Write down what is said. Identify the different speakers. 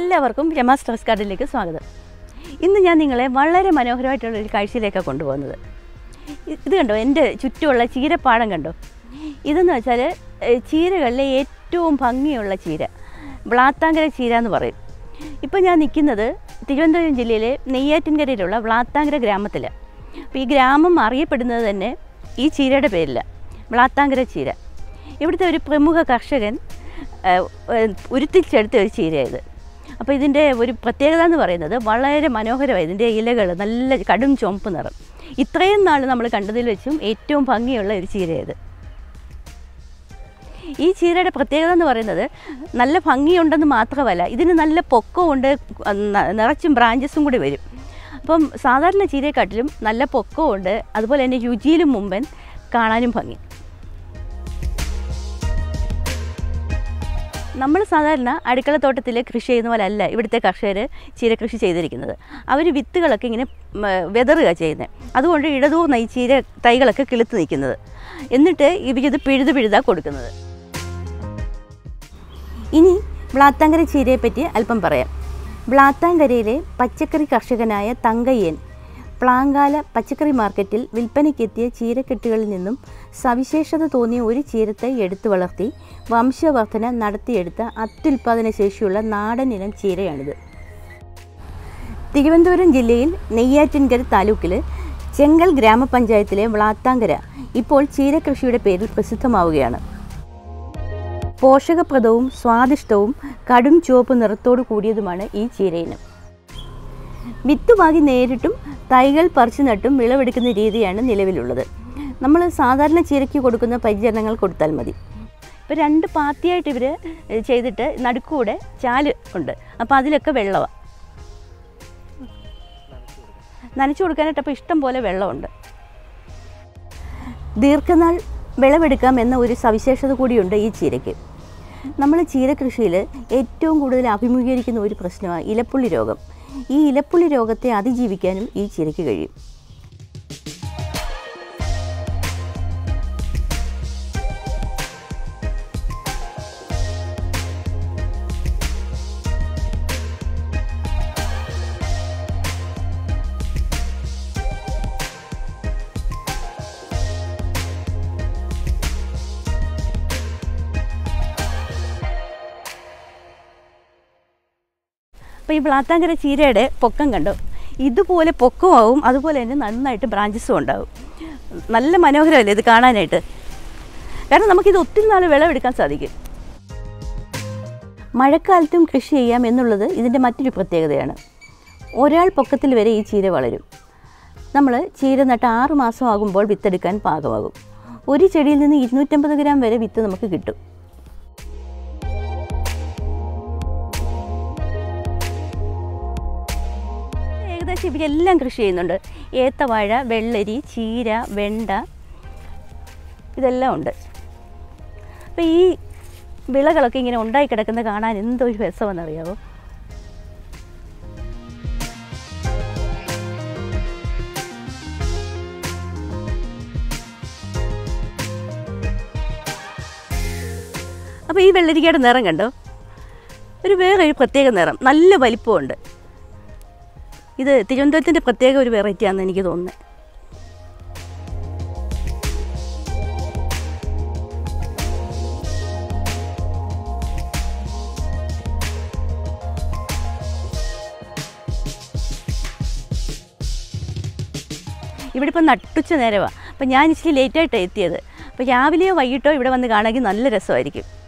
Speaker 1: എല്ലാവർക്കും രമാ സ്ട്രെസ് ഗാർഡനിലേക്ക് സ്വാഗതം ഇന്ന് ഞാൻ നിങ്ങളെ വളരെ മനോഹരമായിട്ടുള്ള ഒരു കാഴ്ചയിലേക്കാണ് കൊണ്ടുപോകുന്നത് ഇ- ഇത് കണ്ടോ എൻ്റെ ചുറ്റുമുള്ള ചീരപ്പാടം കണ്ടോ ഇതെന്ന് വെച്ചാൽ ഏഹ്, ചീരകളിലെ ഏറ്റവും ഭംഗിയുള്ള ചീര വ്ളാത്താങ്കര ചീര എന്ന് പറയും ഇപ്പം ഞാൻ നിൽക്കുന്നത് തിരുവനന്തപുരം ജില്ലയിലെ നെയ്യാറ്റിൻകരയിലുള്ള വ്ളാത്താങ്കര ഗ്രാമത്തിലാണ് അപ്പോൾ ഈ ഗ്രാമം അറിയപ്പെടുന്നത് തന്നെ ഈ ചീരയുടെ പേരിലാണ് വ്ളാത്താങ്കര ചീര ഇവിടുത്തെ ഒരു പ്രമുഖ കർഷകൻ ഏഹ്, ഏഹ്, ഉരുത്തിച്ചെടുത്ത ഒരു ചീരയത് അപ്പോൾ ഇതിൻ്റെ ഒരു പ്രത്യേകത എന്ന് പറയുന്നത് വളരെ മനോഹരമായി ഇതിൻ്റെ ഇലകൾ നല്ല കടും ചുവപ്പ് നിറം ഇത്രയും നാൾ നമ്മൾ കണ്ടതിൽ വെച്ചും ഏറ്റവും ഭംഗിയുള്ള ഒരു ചീരയത് ഈ ചീരയുടെ പ്രത്യേകത എന്ന് പറയുന്നത് നല്ല ഭംഗിയുണ്ടെന്ന് മാത്രമല്ല ഇതിന് നല്ല പൊക്കമുണ്ട് ന- നിറച്ചും ബ്രാഞ്ചസും കൂടി വരും അപ്പം സാധാരണ ചീരയെക്കാട്ടിലും നല്ല പൊക്കമുണ്ട് അതുപോലെ തന്നെ രുചിയിലും മുമ്പൻ കാണാനും ഭംഗി നമ്മൾ സാധാരണ അടുക്കളത്തോട്ടത്തിൽ കൃഷി ചെയ്യുന്ന പോലെ അല്ല ഇവിടുത്തെ കർഷകർ ചീര കൃഷി ചെയ്തിരിക്കുന്നത് അവർ വിത്തുകളൊക്കെ ഇങ്ങനെ ഉം, വെതറുക ചെയ്യുന്നത് അതുകൊണ്ട് ഇടതൂർന്ന ഈ ചീര തൈകളൊക്കെ കിളുത്ത് നിൽക്കുന്നത് എന്നിട്ട് ഇവരിത് പിഴുത് പിഴുതാ കൊടുക്കുന്നത് ഇനി വ്ളാത്താങ്കര ചീരയെ പറ്റി അല്പം പറയാം വ്ളാത്താങ്കരയിലെ പച്ചക്കറി കർഷകനായ തങ്കയ്യൻ പ്ലാങ്കാല പച്ചക്കറി മാർക്കറ്റിൽ വിൽപ്പനയ്ക്കെത്തിയ ചീരക്കെട്ടുകളിൽ നിന്നും സവിശേഷത തോന്നിയ ഒരു ചീരത്തൈ എടുത്തു വളർത്തി വംശവർധന നടത്തിയെടുത്ത അത്യുൽപാദന ശേഷിയുള്ള നാടൻ ഇനം ചീരയാണിത് തിരുവനന്തപുരം ജില്ലയിൽ നെയ്യാറ്റിൻകര താലൂക്കിൽ ചെങ്കൽ ഗ്രാമപഞ്ചായത്തിലെ വ്ളാത്താങ്കര ഇപ്പോൾ ചീരകൃഷിയുടെ പേരിൽ പ്രസിദ്ധമാവുകയാണ് പോഷകപ്രദവും സ്വാദിഷ്ടവും കടും ചുവപ്പ് നിറത്തോടു കൂടിയതുമാണ് ഈ ചീരയിനം വിത്ത് വാങ്ങി നേരിട്ടും തൈകൾ പറിച്ചു നട്ടും വിളവെടുക്കുന്ന രീതിയാണ് നിലവിലുള്ളത് നമ്മൾ സാധാരണ ചീരയ്ക്ക് കൊടുക്കുന്ന പരിചരണങ്ങൾ കൊടുത്താൽ മതി ഇപ്പോൾ രണ്ട് പാത്തിയായിട്ട് ഇവർ ചെയ്തിട്ട് നടുക്കൂടെ ചാല് ഉണ്ട് അപ്പോൾ അതിലൊക്കെ വെള്ളമാണ് നനച്ചു കൊടുക്കാനായിട്ട് അപ്പോൾ ഇഷ്ടം പോലെ വെള്ളമുണ്ട് ദീർഘനാൾ വിളവെടുക്കാം എന്ന ഒരു സവിശേഷത കൂടിയുണ്ട് ഈ ചീരയ്ക്ക് നമ്മൾ ചീരകൃഷിയിൽ ഏറ്റവും കൂടുതൽ അഭിമുഖീകരിക്കുന്ന ഒരു പ്രശ്നമാണ് ഇലപ്പുള്ളി രോഗം ഈ ഇലപ്പുള്ളി രോഗത്തെ അതിജീവിക്കാനും ഈ ചീരയ്ക്ക് കഴിയും അപ്പോൾ ഈ വ്ളാത്താങ്കര ചീരയുടെ പൊക്കം കണ്ടോ ഇതുപോലെ പൊക്കമാവും അതുപോലെ തന്നെ നന്നായിട്ട് ബ്രാഞ്ചസും ഉണ്ടാവും നല്ല മനോഹരമല്ലേ ഇത് കാണാനായിട്ട് കാരണം നമുക്കിത് ഒത്തിരി നാൾ വിളവെടുക്കാൻ സാധിക്കും മഴക്കാലത്തും കൃഷി ചെയ്യാം എന്നുള്ളത് ഇതിൻ്റെ മറ്റൊരു പ്രത്യേകതയാണ് ഒരാൾ പൊക്കത്തിൽ വരെ ഈ ചീര വളരും നമ്മൾ ചീര നട്ട് ആറ് മാസം ആകുമ്പോൾ വിത്തെടുക്കാൻ പാകമാകും ഒരു ചെടിയിൽ നിന്ന് ഇരുന്നൂറ്റമ്പത് ഗ്രാം വരെ വിത്ത് നമുക്ക് കിട്ടും ഏകദേശം ഇവരെല്ലാം കൃഷി ചെയ്യുന്നുണ്ട് ഏത്തവാഴ വെള്ളരി ചീര വെണ്ട ഇതെല്ലാം ഉണ്ട് അപ്പോൾ ഈ വിളകളൊക്കെ ഇങ്ങനെ ഉണ്ടായി കിടക്കുന്ന കാണാൻ എന്തൊരു രസമെന്നറിയാവോ അപ്പോൾ ഈ വെള്ളരിക്കയുടെ നിറം കണ്ടോ ഒരു വേറെ ഒരു പ്രത്യേക നിറം നല്ല വലിപ്പമുണ്ട് ഇത് തിരുവനന്തപുരത്തിൻ്റെ പ്രത്യേക ഒരു വെറൈറ്റി ആണെന്ന് എനിക്ക് തോന്നുന്നത് ഇവിടെ ഇപ്പം നട്ടുച്ച നേരമാണ് അപ്പം ഞാൻ ഇച്ചിരി ലേറ്റായിട്ടാണ് എത്തിയത് അപ്പോൾ രാവിലെയോ വൈകിട്ടോ ഇവിടെ വന്ന് കാണാമെങ്കിൽ നല്ല രസമായിരിക്കും